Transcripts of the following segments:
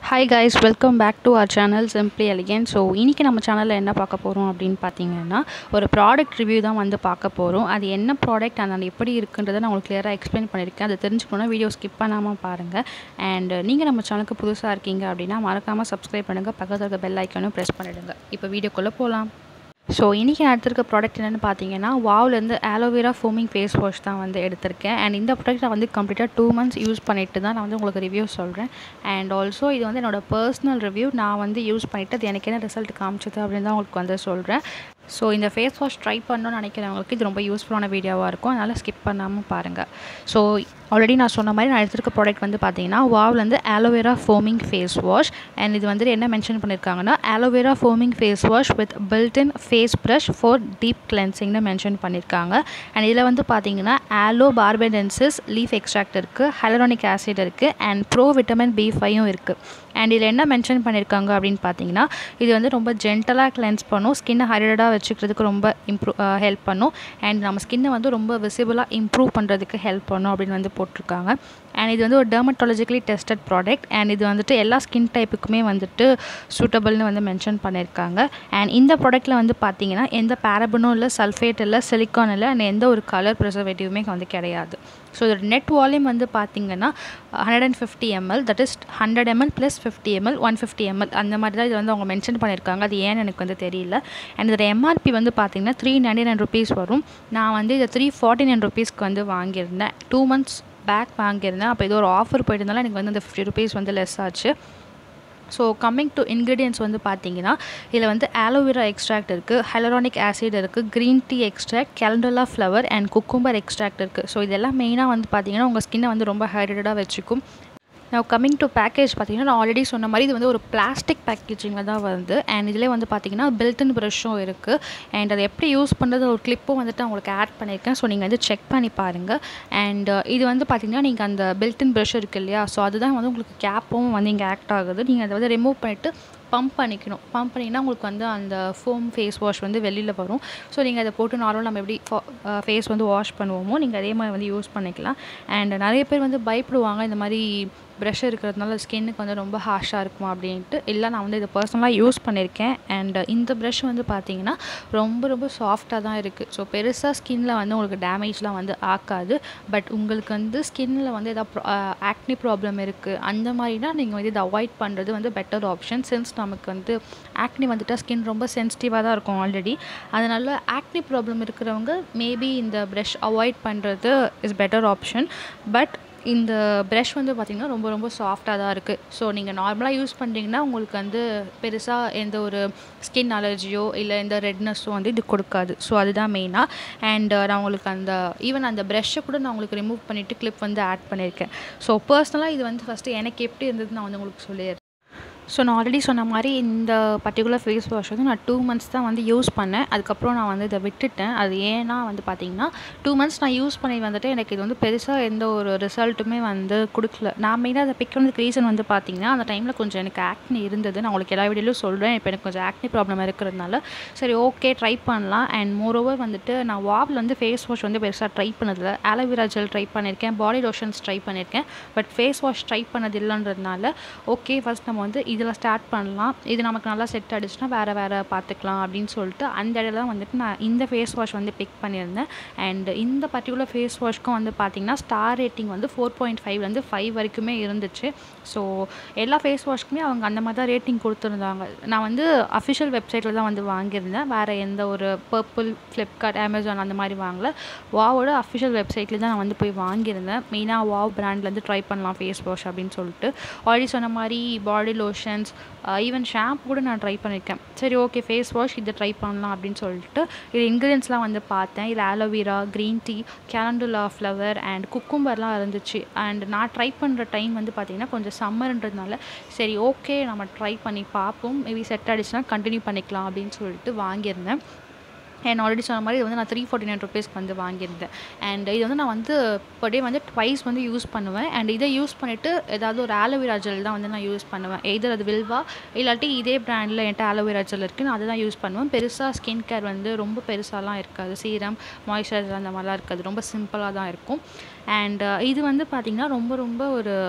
hi guys welcome back to our channel simply elegant so இன்றைக்கி நம்ம சேனலில் என்ன பார்க்க போகிறோம் அப்படின்னு பார்த்தீங்கன்னா ஒரு ப்ராடக்ட் ரிவ்யூ தான் வந்து பார்க்க போகிறோம் அது என்ன ப்ராடக்ட் அந்த அது எப்படி இருக்குன்றதை நான் உங்களுக்கு கிளியராக எக்ஸ்பிளைன் பண்ணியிருக்கேன் அதை தெரிஞ்சுக்கணும்னா வீடியோ ஸ்கிப் பண்ணாமல் பாருங்கள் அண்ட் நீங்கள் நம்ம சேனலுக்கு புதுசாக இருக்கீங்க அப்படின்னா மறக்காமல் சப்ஸ்கிரைப் பண்ணுங்கள் பக்கத்தில் இருக்க பெல் ஐக்கானும் ப்ரெஸ் பண்ணிவிடுங்க இப்போ வீடியோக்குள்ளே போகலாம் ஸோ இன்றைக்கி நான் எடுத்திருக்க ப்ராடக்ட் என்னென்னு பார்த்தீங்கன்னா வாவ்லேருந்து ஆலோவேரா ஃபோமிங் ஃபேஸ் வாஷ் தான் வந்து எடுத்திருக்கேன் அண்ட் இந்த ப்ராடக்ட் நான் வந்து கம்ப்ளீட்டாக டூ மந்த்ஸ் யூஸ் பண்ணிட்டு தான் நான் வந்து உங்களுக்கு ரிவ்யூ சொல்கிறேன் அண்ட் ஆல்சோ இது வந்து என்னோடய பர்சனல் ரிவ்யூ நான் வந்து யூஸ் பண்ணிவிட்டு அது எனக்கு என்ன ரிசல்ட் காமிச்சது அப்படின்னு தான் உங்களுக்கு வந்து சொல்கிறேன் ஸோ இந்த ஃபேஸ் வாஷ் ட்ரை பண்ணணும்னு நினைக்கிறவங்களுக்கு இது ரொம்ப யூஸ்ஃபுல்லான வீடியோவாக இருக்கும் அதனால் ஸ்கிப் பண்ணாமல் பாருங்கள் ஸோ ஆல்ரெடி நான் சொன்ன மாதிரி நான் எடுத்திருக்க ப்ராடக்ட் வந்து பார்த்தீங்கன்னா வாவ்லேருந்து aloe vera foaming face wash and இது வந்து என்ன மென்ஷன் பண்ணியிருக்காங்கன்னா aloe vera foaming face wash with built in face brush for deep கிளென்சிங்னு மென்ஷன் பண்ணியிருக்காங்க அண்ட் இதில் வந்து பார்த்தீங்கன்னா ஆலோ பார்பெடென்சிஸ் லீஃப் எக்ஸ்ட்ராக்ட் இருக்குது ஹைலரானிக் ஆசிட் இருக்குது அண்ட் ப்ரோ விட்டமின் பி ஃபைவும் இருக்குது அண்ட் இதில் என்ன மென்ஷன் பண்ணியிருக்காங்க அப்படின்னு பார்த்தீங்கன்னா இது வந்து ரொம்ப ஜென்டலாக கிளென்ஸ் பண்ணும் ஸ்கின்னை ஹைட்ரேட்டாக வச்சுக்கிறதுக்கு ரொம்ப இம்ப்ரூவ் ஹெல்ப் பண்ணும் அண்ட் நம்ம ஸ்கின்னை வந்து ரொம்ப விசிபிளாக இம்ப்ரூவ் பண்ணுறதுக்கு ஹெல்ப் பண்ணும் அப்படின்னு வந்து போட்டிருக்காங்க அண்ட் இது வந்து ஒரு டெர்மட்டாலஜிக்கலி டெஸ்டட் ப்ராடக்ட் அண்ட் இது வந்துட்டு எல்லா ஸ்கின் டைப்புக்குமே வந்துட்டு சூட்டபிள்னு வந்து மென்ஷன் பண்ணியிருக்காங்க அண்ட் இந்த ப்ராடக்ட்டில் வந்து பார்த்தீங்கன்னா எந்த பேரபனும் இல்லை சல்ஃபேட் இல்லை சிலிக்கான் இல்லை அண்ட் எந்த ஒரு கலர் ப்ரிசர்வேட்டிவுமே வந்து கிடையாது ஸோ இதோட நெட் வால்யூம் வந்து பார்த்தீங்கன்னா hundred and fifty ml that is hundred ml plus fifty ml one fifty ml அந்த மாதிரி தான் இது வந்து அவங்க மென்ஷன் பண்ணியிருக்காங்க அது ஏன்னு எனக்கு வந்து தெரியல அண்ட் இதோட எம்ஆர்பி வந்து பார்த்தீங்கன்னா த்ரீ நைன்டி நைன் ருபீஸ் வரும் நான் வந்து இதை த்ரீ ஃபார்ட்டி நைன் ருபீஸ்க்கு வந்து வாங்கியிருந்தேன் டூ மந்த்ஸ் பேக் வாங்கியிருந்தேன் அப்போ இது ஒரு ஆஃபர் போயிட்டு எனக்கு வந்து அந்த ஃபிஃப்டி ருபீஸ் வந்து லெஸ் ஆச்சு ஸோ கம்மிங் டு இன்க்ரீடியன்ஸ் வந்து பார்த்தீங்கன்னா இதில் வந்து ஆலோவேரா எக்ஸ்ட்ராக்ட் இருக்குது ஹைலரானிக் ஆசிட் இருக்குது green tea extract calendula flower and cucumber extract இருக்குது ஸோ இதெல்லாம் மெயினாக வந்து பார்த்தீங்கன்னா உங்கள் ஸ்கின்னை வந்து ரொம்ப ஹைட்ரேட்டாக வச்சுக்கும் நான் கம்மிங் டு பேக்கேஜ் பார்த்தீங்கன்னா நான் ஆல்ரெடி சொன்ன மாதிரி இது வந்து ஒரு பிளாஸ்டிக் பேக்கேஜிங்கில் தான் வருது அண்ட் இதிலே வந்து பார்த்தீங்கன்னா பில்டன் ப்ரஷ்ஷும் இருக்குது அண்ட் அதை எப்படி யூஸ் பண்ணுறது ஒரு கிளிப்பும் வந்துட்டு உங்களுக்கு ஆட் பண்ணியிருக்கேன் ஸோ நீங்கள் வந்து செக் பண்ணி பாருங்கள் அண்ட் இது வந்து பார்த்தீங்கன்னா நீங்கள் அந்த பில்டன் ப்ரஷ் இருக்குது இல்லையா ஸோ அதுதான் வந்து உங்களுக்கு கேப்பும் வந்து இங்கே ஆக்ட் ஆகுது நீங்கள் அதை வந்து ரிமூவ் பண்ணிவிட்டு பம்ப் பண்ணிக்கணும் பம்ப் பண்ணிங்கன்னா உங்களுக்கு வந்து அந்த ஃபோம் ஃபேஸ் வாஷ் வந்து வெளியில் வரும் ஸோ நீங்கள் அதை போட்டு நார்மல் நம்ம எப்படி ஃபேஸ் வந்து வாஷ் பண்ணுவோமோ நீங்கள் அதே மாதிரி வந்து யூஸ் பண்ணிக்கலாம் அண்ட் நிறைய பேர் வந்து பயப்படுவாங்க இந்த மாதிரி ப்ரஷ் இருக்கிறதுனால ஸ்கின்னுக்கு வந்து ரொம்ப ஹாஷாக இருக்குமா அப்படின்ட்டு இல்லை நான் வந்து இதை பர்சனலாக யூஸ் பண்ணியிருக்கேன் அண்ட் இந்த ப்ரஷ் வந்து பார்த்தீங்கன்னா ரொம்ப ரொம்ப சாஃப்டாக தான் இருக்குது ஸோ பெருசாக ஸ்கின்னில் வந்து உங்களுக்கு டேமேஜ்லாம் வந்து ஆக்காது பட் உங்களுக்கு வந்து ஸ்கின்னில் வந்து எதாவது ஆக்னி ப்ராப்ளம் இருக்குது அந்த மாதிரினா நீங்கள் வந்து இதை அவாய்ட் பண்ணுறது வந்து பெட்டர் ஆப்ஷன் சின்ஸ் நமக்கு வந்து ஆக்னி வந்துட்டால் ஸ்கின் ரொம்ப சென்சிட்டிவாக தான் இருக்கும் ஆல்ரெடி அதனால் ஆக்னி ப்ராப்ளம் இருக்கிறவங்க மேபி இந்த ப்ரஷ் அவாய்ட் பண்ணுறது இஸ் பெட்டர் ஆப்ஷன் பட் இந்த ப்ரஷ் வந்து பார்த்திங்கன்னா ரொம்ப ரொம்ப சாஃப்டாக தான் இருக்குது ஸோ நீங்கள் நார்மலாக யூஸ் பண்ணுறீங்கன்னா உங்களுக்கு வந்து பெருசாக எந்த ஒரு ஸ்கின் அலர்ஜியோ இல்லை எந்த ரெட்னஸோ வந்து இது கொடுக்காது ஸோ அதுதான் மெயினாக அண்ட் நான் உங்களுக்கு அந்த ஈவன் அந்த ப்ரஷ்ஷை கூட நான் உங்களுக்கு ரிமூவ் பண்ணிவிட்டு கிளிப் வந்து ஆட் பண்ணியிருக்கேன் ஸோ பர்சனலாக இது வந்து ஃபஸ்ட்டு எனக்கு எப்படி இருந்தது நான் வந்து உங்களுக்கு சொல்லிடுறேன் ஸோ நான் ஆல்ரெடி சொன்ன மாதிரி இந்த பர்டிகுலர் ஃபேஸ் வாஷ் வந்து நான் டூ மந்த்ஸ் தான் வந்து யூஸ் பண்ணேன் அதுக்கப்புறம் நான் வந்து இதை விட்டுட்டேன் அது ஏன்னா வந்து பார்த்திங்கன்னா டூ மந்த்ஸ் நான் யூஸ் பண்ணி வந்துட்டு எனக்கு இது வந்து பெருசாக எந்த ஒரு ரிசல்ட்டுமே வந்து கொடுக்கல நான் மெயினாக அதை பிக் பண்ணதுக்கு ரீசன் வந்து பார்த்திங்கன்னா அந்த டைமில் கொஞ்சம் எனக்கு ஆக்னி இருந்தது நான் உங்களுக்கு எல்லா வீடியோலையும் சொல்கிறேன் இப்போ எனக்கு கொஞ்சம் ஆக்னி ப்ராப்ளம் இருக்கிறதுனால சரி ஓகே ட்ரை பண்ணலாம் அண்ட் மோரோவர் வந்துட்டு நான் வாவில் வந்து ஃபேஸ் வாஷ் வந்து பெருசாக ட்ரை பண்ணதில்லை ஆலோவேரா ஜெல் ட்ரை பண்ணியிருக்கேன் பாடி லோஷன்ஸ் ட்ரை பண்ணியிருக்கேன் பட் ஃபேஸ் வாஷ் ட்ரை பண்ணது இல்லைன்றதுனால ஓகே ஃபஸ்ட் நம்ம வந்து இதில் ஸ்டார்ட் பண்ணலாம் இது நமக்கு நல்லா செட் ஆகிடுச்சுன்னா வேறு வேறு பார்த்துக்கலாம் அப்படின்னு சொல்லிட்டு அந்த இடத்துல தான் வந்துட்டு நான் இந்த ஃபேஸ் வாஷ் வந்து பிக் பண்ணியிருந்தேன் அண்ட் இந்த பர்டிகுலர் ஃபேஸ் வாஷ்க்கும் வந்து பார்த்திங்கன்னா ஸ்டார் ரேட்டிங் வந்து ஃபோர் பாயிண்ட் ஃபைவ்லேருந்து ஃபைவ் வரைக்குமே இருந்துச்சு ஸோ எல்லா ஃபேஸ் வாஷ்க்குமே அவங்க அந்த மாதிரி தான் ரேட்டிங் கொடுத்துருந்தாங்க நான் வந்து அஃபிஷியல் வெப்சைட்டில் தான் வந்து வாங்கியிருந்தேன் வேறு எந்த ஒரு பர்பிள் ஃப்ளிப்கார்ட் அமேசான் அந்த மாதிரி வாங்கல வாவோட அஃபிஷியல் வெப்சைட்டில் தான் நான் வந்து போய் வாங்கியிருந்தேன் மெயினாக வாவ் பிராண்ட்லேருந்து ட்ரை பண்ணலாம் ஃபேஸ் வாஷ் அப்படின்னு சொல்லிட்டு ஆல்ரெடி சொன்ன மாதிரி பாடி லோஷன்ஸ் ஈவன் ஷாம்பு கூட நான் ட்ரை பண்ணியிருக்கேன் சரி ஓகே ஃபேஸ் வாஷ் இதை ட்ரை பண்ணலாம் அப்படின்னு சொல்லிட்டு இது இன்க்ரீடியன்ஸ்லாம் வந்து பார்த்தேன் இது aloe vera green tea calendula flower and குக்கும்பர்லாம் இருந்துச்சு அண்ட் நான் ட்ரை பண்ணுற டைம் வந்து பார்த்திங்கன்னா கொஞ்சம் சம்மர்ன்றதுனால சரி ஓகே நம்ம ட்ரை பண்ணி பார்ப்போம் மேபி செட் ஆகிடுச்சுன்னா கண்டினியூ பண்ணிக்கலாம் அப்படின்னு சொல்லிட்டு வாங்கியிருந்தேன் அண்ட் ஆல்ரெடி சொன்ன மாதிரி இது வந்து நான் த்ரீ ஃபார்ட்டி நைன் ருபீஸ்க்கு வந்து வாங்கியிருந்தேன் அண்ட் இது வந்து நான் வந்து பர் டே வந்து ட்வைஸ் வந்து யூஸ் பண்ணுவேன் அண்ட் இதை யூஸ் பண்ணிவிட்டு ஏதாவது ஒரு ஆலோவேரா ஜெல் தான் வந்து நான் யூஸ் பண்ணுவேன் எதர் அது வில்வா இல்லாட்டி இதே ப்ராண்டில் என்கிட்ட ஆலோவேரா ஜெல் இருக்குது நான் அதை தான் யூஸ் பண்ணுவேன் பெருசாக ஸ்கின் கேர் வந்து ரொம்ப பெருசாலாம் இருக்காது சீரம் மாய்ஸ்சரைசர் அந்த மாதிரிலாம் இருக்காது ரொம்ப சிம்பிளாக தான் இருக்கும் அண்ட் இது வந்து பார்த்திங்கன்னா ரொம்ப ரொம்ப ஒரு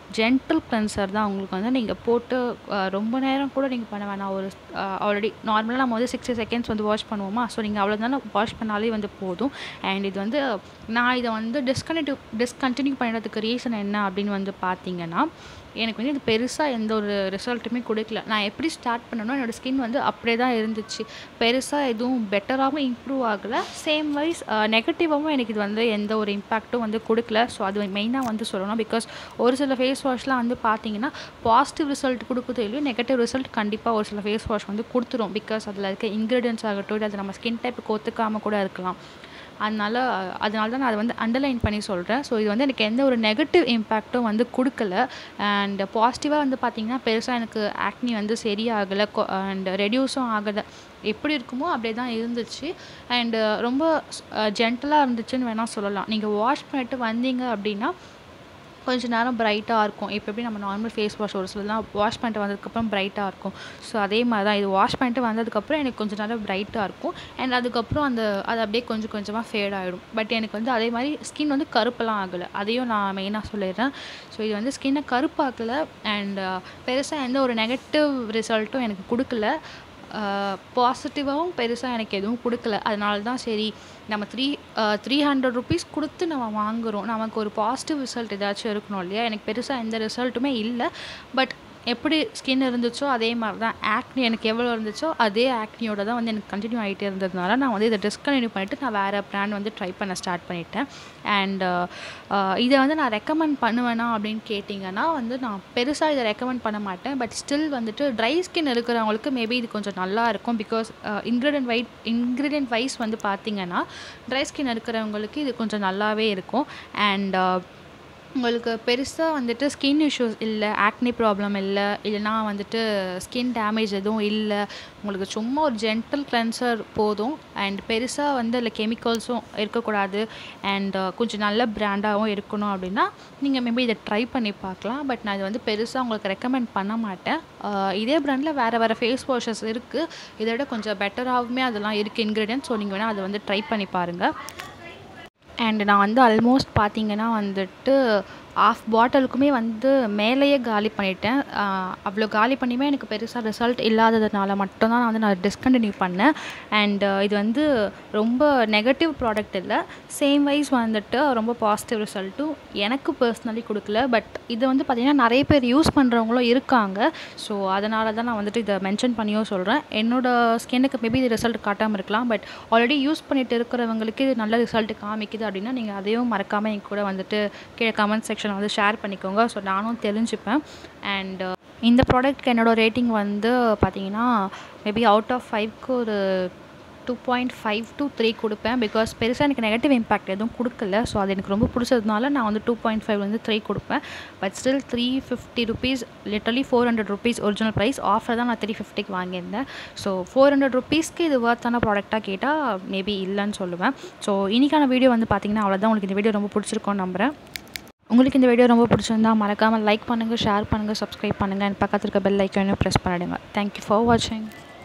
ஜென்டில் கிளென்சர் தான் உங்களுக்கு வந்து நீங்கள் போட்டு அஹ், ரொம்ப நேரம் கூட நீங்கள் பண்ண வேணாம் ஒரு ஆல்ரெடி நார்மலாக நம்ம வந்து சிக்ஸ்டி செகண்ட்ஸ் வந்து வாஷ் பண்ணுவோமா ஸோ நீங்கள் அவ்வளோதானே வாஷ் பண்ணாலே வந்து போதும் அண்ட் இது வந்து நான் இதை வந்து டிஸ்கண்டினியூ டிஸ்கண்டினியூ பண்ணுறதுக்கு ரீசன் என்ன அப்படின்னு வந்து பார்த்தீங்கன்னா எனக்கு வந்து இது பெருசாக எந்த ஒரு ரிசல்ட்டுமே கொடுக்கல நான் எப்படி ஸ்டார்ட் பண்ணனோ என்னோடய ஸ்கின் வந்து அப்படியே தான் இருந்துச்சு பெருசாக எதுவும் பெட்டராகவும் இம்ப்ரூவ் ஆகலை சேம் வைஸ் நெகட்டிவாகவும் எனக்கு இது வந்து எந்த ஒரு இம்பேக்ட்டும் வந்து கொடுக்கல ஸோ அது மெயினாக வந்து சொல்லணும் பிகாஸ் ஒரு சில ஃபேஸ் வாஷ்லாம் வந்து பார்த்தீங்கன்னா பாசிட்டிவ் ரிசல்ட் கொடுக்குதோ இல்லையோ நெகட்டிவ் ரிசல்ட் கண்டிப்பாக ஒரு சில ஃபேஸ் வாஷ் வந்து கொடுத்துரும் பிகாஸ் அதில் இருக்க இன்க்ரீடியன்ஸ் ஆகட்டும் இல்லை அது நம்ம ஸ்கின் டைப்புக்கு ஒத்துக்காமல் கூட இருக்கலாம் அதனால அதனால தான் நான் அதை வந்து அண்டர்லைன் பண்ணி சொல்கிறேன் ஸோ இது வந்து எனக்கு எந்த ஒரு நெகட்டிவ் இம்பேக்ட்டும் வந்து கொடுக்கல அண்ட் பாசிட்டிவாக வந்து பார்த்திங்கன்னா பெருசாக எனக்கு ஆக்னி வந்து சரியாகலை அண்ட் ரெடியூஸும் ஆகலை எப்படி இருக்குமோ அப்படியே தான் இருந்துச்சு அண்டு ரொம்ப ஜென்டலாக இருந்துச்சுன்னு வேணால் சொல்லலாம் நீங்கள் வாஷ் பண்ணிட்டு வந்தீங்க அப்படின்னா கொஞ்ச நேரம் பிரைட்டாக இருக்கும் இப்போ எப்படி நம்ம நார்மல் ஃபேஸ் வாஷ் ஒரு சிலலாம் வாஷ் பண்ணிட்டு வந்ததுக்கப்புறம் பிரைட்டாக இருக்கும் ஸோ அதே மாதிரி தான் இது வாஷ் பண்ணிட்டு வந்ததுக்கப்புறம் எனக்கு கொஞ்ச நேரம் பிரைட்டாக இருக்கும் அண்ட் அதுக்கப்புறம் அந்த அது அப்படியே கொஞ்சம் கொஞ்சமாக ஃபேட் ஆகிடும் பட் எனக்கு வந்து அதே மாதிரி ஸ்கின் வந்து கருப்பெல்லாம் ஆகலை அதையும் நான் மெயினாக சொல்லிடுறேன் ஸோ இது வந்து ஸ்கின்னை கருப்பாக்கலை அண்ட் பெருசாக எந்த ஒரு நெகட்டிவ் ரிசல்ட்டும் எனக்கு கொடுக்கல பாசிட்டிவாகவும் பெருசாக எனக்கு எதுவும் கொடுக்கல அதனால தான் சரி நம்ம த்ரீ த்ரீ ஹண்ட்ரட் ருபீஸ் கொடுத்து நம்ம வாங்குகிறோம் நமக்கு ஒரு பாசிட்டிவ் ரிசல்ட் ஏதாச்சும் இருக்கணும் இல்லையா எனக்கு பெருசாக எந்த ரிசல்ட்டுமே இல்லை பட் எப்படி ஸ்கின் இருந்துச்சோ அதே மாதிரி தான் ஆக்னி எனக்கு எவ்வளோ இருந்துச்சோ அதே ஆக்னியோட தான் வந்து எனக்கு கண்டினியூ ஆகிட்டே இருந்ததுனால நான் வந்து இதை டிஸ்கண்டினியூ பண்ணிவிட்டு நான் வேறு ப்ராண்ட் வந்து ட்ரை பண்ண ஸ்டார்ட் பண்ணிட்டேன் அண்ட் இதை வந்து நான் ரெக்கமெண்ட் பண்ணுவேனா அப்படின்னு கேட்டிங்கன்னா வந்து நான் பெருசாக இதை ரெக்கமெண்ட் பண்ண மாட்டேன் பட் ஸ்டில் வந்துட்டு ட்ரை ஸ்கின் இருக்கிறவங்களுக்கு மேபி இது கொஞ்சம் நல்லா இருக்கும் பிகாஸ் இன்க்ரீடியன்ட் வைட் இன்க்ரீடியன்ட் வைஸ் வந்து பார்த்திங்கன்னா ட்ரை ஸ்கின் இருக்கிறவங்களுக்கு இது கொஞ்சம் நல்லாவே இருக்கும் அண்ட் உங்களுக்கு பெருசாக வந்துட்டு ஸ்கின் இஷ்யூஸ் இல்லை ஆக்னி ப்ராப்ளம் இல்லை இல்லைனா வந்துட்டு ஸ்கின் டேமேஜ் எதுவும் இல்லை உங்களுக்கு சும்மா ஒரு ஜென்டல் கிளென்சர் போதும் அண்ட் பெருசாக வந்து அதில் கெமிக்கல்ஸும் இருக்கக்கூடாது அண்ட் கொஞ்சம் நல்ல பிராண்டாகவும் இருக்கணும் அப்படின்னா நீங்கள் மேபி இதை ட்ரை பண்ணி பார்க்கலாம் பட் நான் இது வந்து பெருசாக உங்களுக்கு ரெக்கமெண்ட் பண்ண மாட்டேன் இதே ப்ராண்டில் வேறு வேறு ஃபேஸ் வாஷஸ் இருக்குது இதை விட கொஞ்சம் பெட்டராகவுமே அதெல்லாம் இருக்குது இன்க்ரீடியன்ட் ஸோ நீங்கள் வேணால் அதை வந்து ட்ரை பண்ணி பாருங்கள் அண்ட் நான் வந்து ஆல்மோஸ்ட் பார்த்தீங்கன்னா வந்துட்டு ஆஃப் பாட்டிலுக்குமே வந்து மேலேயே காலி பண்ணிட்டேன் அவ்வளோ காலி பண்ணியுமே எனக்கு பெருசாக ரிசல்ட் இல்லாததுனால மட்டும்தான் நான் வந்து நான் டிஸ்கண்டினியூ பண்ணேன் அண்ட் இது வந்து ரொம்ப நெகட்டிவ் ப்ராடக்ட் இல்லை சேம் வைஸ் வந்துட்டு ரொம்ப பாசிட்டிவ் ரிசல்ட்டும் எனக்கு பர்சனலி கொடுக்கல பட் இது வந்து பார்த்திங்கன்னா நிறைய பேர் யூஸ் பண்ணுறவங்களும் இருக்காங்க ஸோ அதனால தான் நான் வந்துட்டு இதை மென்ஷன் பண்ணியும் சொல்கிறேன் என்னோடய ஸ்கின்னுக்கு மேபி இது ரிசல்ட் காட்டாமல் இருக்கலாம் பட் ஆல்ரெடி யூஸ் பண்ணிட்டு இருக்கிறவங்களுக்கு இது நல்ல ரிசல்ட் காமிக்குது அப்படின்னா நீங்கள் அதையும் மறக்காமல் என் கூட வந்துட்டு கீழே கமெண்ட் செக்ஷன் வந்து ஷேர் பண்ணிக்கோங்க ஸோ நானும் தெரிஞ்சுப்பேன் அண்ட் இந்த ப்ராடக்ட்க்கு என்னோடய ரேட்டிங் வந்து பார்த்தீங்கன்னா மேபி அவுட் ஆஃப் ஃபைவ்க்கு ஒரு two point five two three கொடுப்பேன் பிகாஸ் பெருசாக எனக்கு நெகட்டிவ் இம்பேக்ட் எதுவும் கொடுக்கல ஸோ அது எனக்கு ரொம்ப பிடிச்சதுனால நான் வந்து டூ பாயிண்ட் ஃபைவ் வந்து த்ரீ கொடுப்பேன் but still three fifty rupees literally four hundred rupees original price offer தான் நான் த்ரீ ஃபிஃப்டிக்கு வாங்கியிருந்தேன் ஸோ ஃபோர் ஹண்ட்ரட் ருபீஸ்க்கு இது ஒர்த்தான ப்ராடக்டாக கேட்டால் மேபி இல்லைன்னு சொல்லுவேன் ஸோ இன்றைக்கான வீடியோ வந்து பார்த்திங்கன்னா அவ்வளோதான் உங்களுக்கு இந்த வீடியோ ரொம்ப பிடிச்சிருக்கோன்னு நம்புகிறேன் உங்களுக்கு இந்த வீடியோ ரொம்ப பிடிச்சிருந்தா மறக்காமல் லைக் பண்ணுங்கள் ஷேர் பண்ணுங்கள் சப்ஸ்கிரைப் பண்ணுங்கள் அண்ட் பக்கத்தில் இருக்க பெல் ஐக்கானையும் ப்ரெஸ் பண்ணிடுங்க தேங்க்யூ ஃபார் வாட்சிங்